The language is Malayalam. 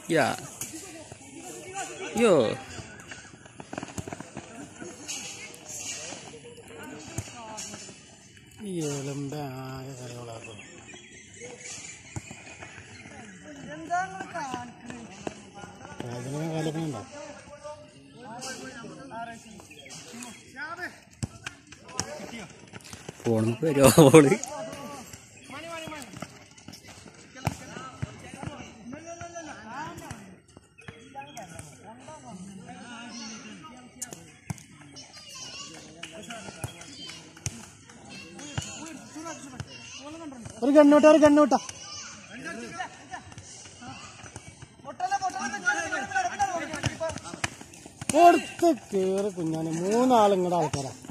യാ യോ ഈ എലമ്പ ആകെ കളികളാക്കും അതിനെ കലപ്പുണ്ടോ ഫോൺ വരുമോ ഫോണ് ഒരു കണ്ണൂട്ട ഒരു കണ്ണൂട്ട കൊടുത്ത് കേറ് കുഞ്ഞാന് മൂന്നാളും ഇങ്ങടെ ആൾക്കാരാ